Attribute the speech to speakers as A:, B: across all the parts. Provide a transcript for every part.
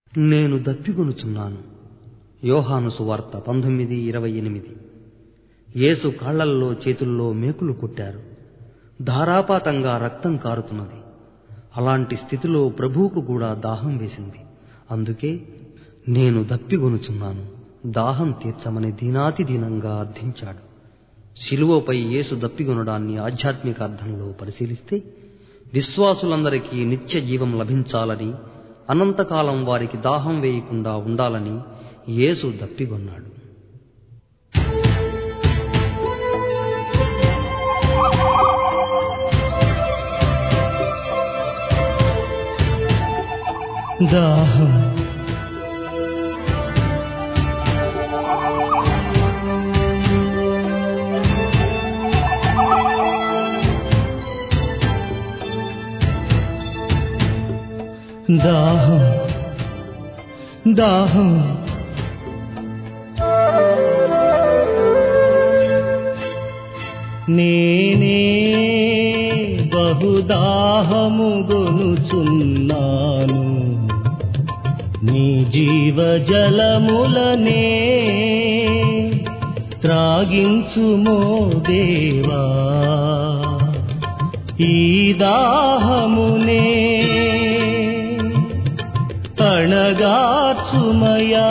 A: నేను దప్పిగొనుచున్నాను యోహాను సువార్త పంతొమ్మిది ఇరవై ఎనిమిది యేసు కాళ్లల్లో చేతుల్లో మేకులు కొట్టారు ధారాపాతంగా రక్తం కారుతున్నది అలాంటి స్థితిలో ప్రభువుకు కూడా దాహం వేసింది అందుకే నేను దప్పిగొనుచున్నాను దాహం తీర్చమని దీనాతి దీనంగా అర్థించాడు శిలువపై యేసు దప్పిగొనడాన్ని ఆధ్యాత్మిక అర్థంలో పరిశీలిస్తే విశ్వాసులందరికీ నిత్య జీవం లభించాలని అనంతకాలం వారికి దాహం వేయకుండా ఉండాలని యేసు దప్పిగొన్నాడు
B: దాహం దాహం దాహం నేనే బహుదాహము గొనుచున్నాను నీ జీవ జలములనే త్రాగించుమో దేవా ఈ దాహమునే అణగాచుమయా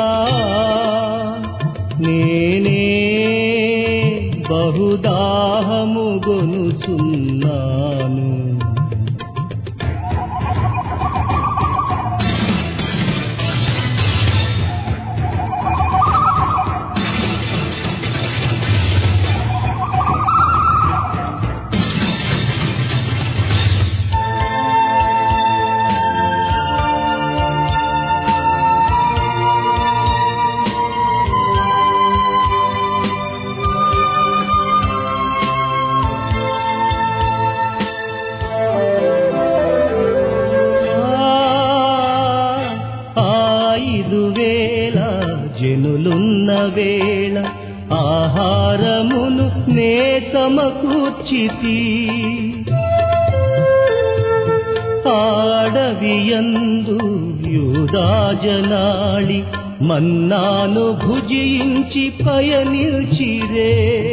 B: నేనే బహుదాహము గొనుచున్నాను ఐదు వేల జనులున్న వేళ ఆహారమును నే సమకూర్చితి ఆడవియందు యూదాజనాళి మన్నాను భుజించి పయనిల్చిరే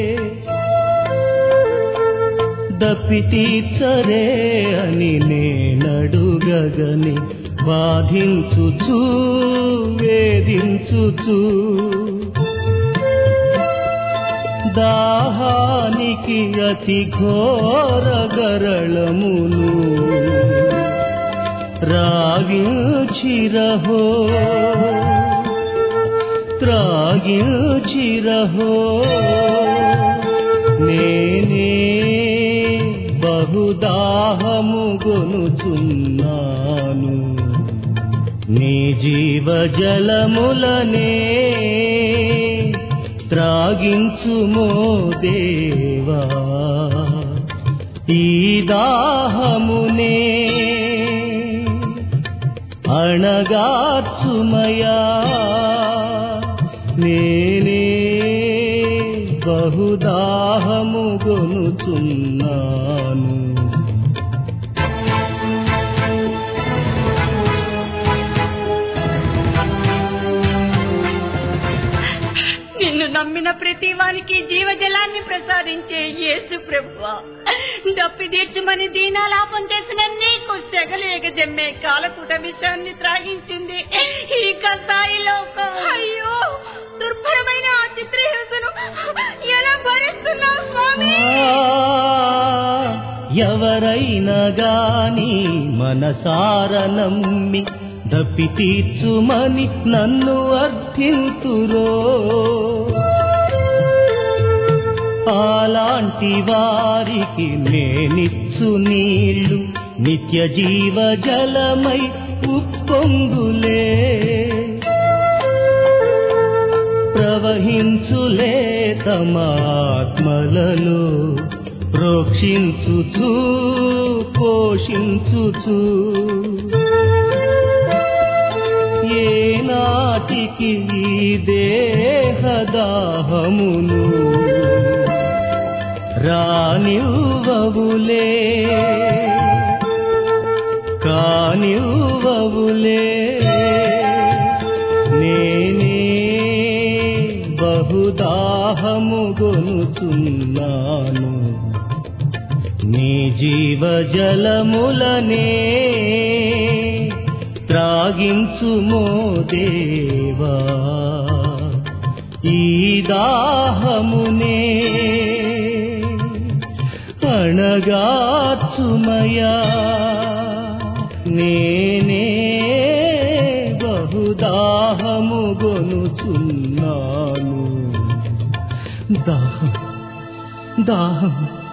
B: దప్పితీర్చరే అని నేనడుగగని బాధించుచు వేధించుచు దాహానికి అతి ఘోర గరళమును రాగించిరహో త్రాగించిరహో నేనే బహుదాహము గొనుచున్నాను నీ జీవ జలములనే త్రాగించుమో దేవా ఈ దాహమునే అణగాచుమయా నేనే బహుదాహము గొనుచున్నాను
C: నిన్ను నమ్మిన ప్రతి వానికి జీవజలాన్ని ప్రసాదించే యేసు ప్రభువా దప్పి తీర్చుమని దీనాలాపం చేసిన నీకు సెగలు ఎగజమ్మే కాలకూట విషయాన్ని త్రాగించింది ఈ కసాయి లోకం అయ్యో దుర్భరమైన ఆ చిత్రహింసను ఎలా భరిస్తున్నావు స్వామి
B: ఎవరైనా గాని మనసార నమ్మి దప్పి తీర్చుమని నన్ను అర్థింతురో అలాంటి వారికి నేనిచ్చు నీళ్లు నిత్య జీవ జలమై ఉప్పొంగులే ప్రవహించులే తమ ఆత్మలలో ప్రోక్షించుచు పోషించుచు ఏనాటికి ఈ దేహదాహమును రానివ్వవులే కానివ్వవులే దాహము గొనుచున్నాను నీ జీవ జలములనే త్రాగించుమో దేవా ఈ దాహమునే అణగాచుమయా నేనే బహుదాహము గొనుచున్నాను దాహం దాహం